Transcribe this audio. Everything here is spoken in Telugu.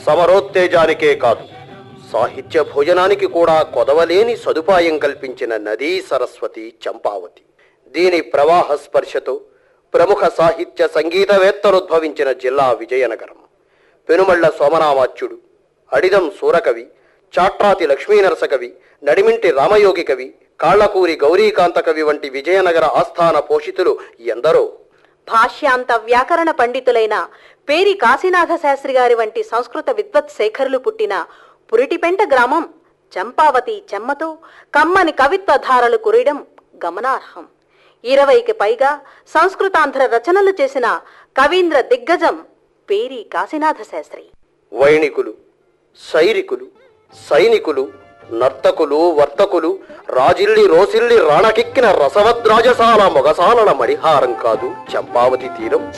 సమరోత్తేజానికే కాదు సాహిత్య భోజనానికి కూడా కొదవలేని సదుపాయం కల్పించిన నదీ సరస్వతి చంపావతి దీని ప్రవాహ స్పర్శతో ప్రముఖ సాహిత్య సంగీతవేత్తలుద్భవించిన జిల్లా విజయనగరం పెనుమళ్ల సోమనామాచ్యుడు అడిదం సూరకవి చాట్రాతి లక్ష్మీనరస కవి నడిమింటి రామయోగి కవి కాళ్లకూరి గౌరీకాంత కవి వంటి విజయనగర ఆస్థాన పోషితులు ఎందరో భాష్యాంత వ్యాకరణ పండితులైన పేరి కాశీనాథ శాస్త్రి గారి వంటి సంస్కృత విద్వత్ శేఖరులు పుట్టిన పురిటిపెంట గ్రామం చంపావతి చెమ్మతో కమ్మని కవిత్వ ధారలు కురియడం గమనార్హం ఇరవైకి పైగా సంస్కృతాంధ్ర రచనలు చేసిన కవీంద్ర దిగ్గజం పేరి కాశీనాథ శాస్త్రి వైణికులు సైరికులు సైనికులు నర్తకులు వర్తకులు రాజిల్లి రోసిల్లి రాణకెక్కిన రసవద్రాజసాల మొగసాలల మణిహారం కాదు చంపావతి తీరం